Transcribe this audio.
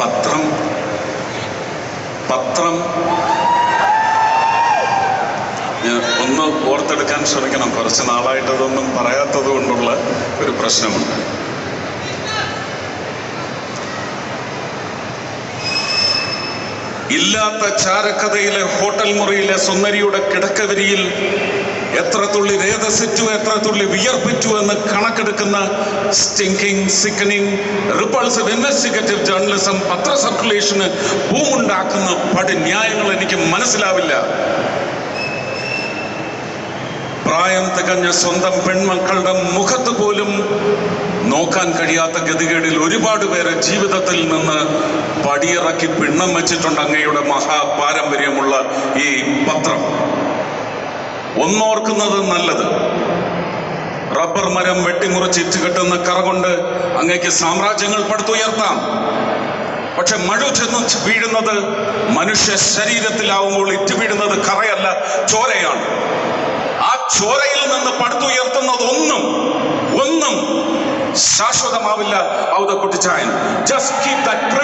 പത്രം പത്രം ഞാൻ ഒന്ന് ഓർത്തെടുക്കാൻ ശ്രമിക്കണം കുറച്ച് നാളായിട്ട് അതൊന്നും പറയാത്തത് കൊണ്ടുള്ള ഒരു പ്രശ്നമുണ്ട് ഇല്ലാത്ത ചാരക്കഥയിലെ ഹോട്ടൽ മുറിയിലെ സുന്ദരിയുടെ കിടക്കവരിയിൽ എത്ര തുള്ളി രേതസിറ്റു എത്ര തുള്ളി വിയർപ്പിറ്റു എന്ന് കണക്കെടുക്കുന്ന stinking sickening repulsive investigative journalism പത്ര സർക്കുലേഷന് ഭൂമുണ്ടാക്കുന്ന പടി ന്യായങ്ങൾ എനിക്ക് മനസ്സിലാവില്ല പ്രായം തികഞ്ഞ സ്വന്തം പെൺമക്കളുടെ മുഖത്ത് പോലും നോക്കാൻ കഴിയാത്ത ഗതികേടിൽ ഒരുപാട് പേരെ ജീവിതത്തിൽ നിന്ന് പടിയിറക്കി പിണ്ണം വെച്ചിട്ടുണ്ട് അങ്ങയുടെ മഹാപാരമ്പര്യമുള്ള ഈ പത്രം ഒന്നോർക്കുന്നത് നല്ലത് റബ്ബർ മരം വെട്ടിമുറിച്ച് ഇറ്റുകെട്ടുന്ന കറ കൊണ്ട് അങ്ങയ്ക്ക് സാമ്രാജ്യങ്ങൾ പടുത്തുയർത്താം പക്ഷെ മഴ ചെന്ന് വീഴുന്നത് മനുഷ്യ ശരീരത്തിലാവുമ്പോൾ ഇറ്റ് വീഴുന്നത് കറയല്ല ചോരയാണ് ആ ചോരയിൽ നിന്ന് പടുത്തുയർത്തുന്നത് ഒന്നും ഒന്നും ശാശ്വതമാവില്ല oh the Kuttichayan just keep that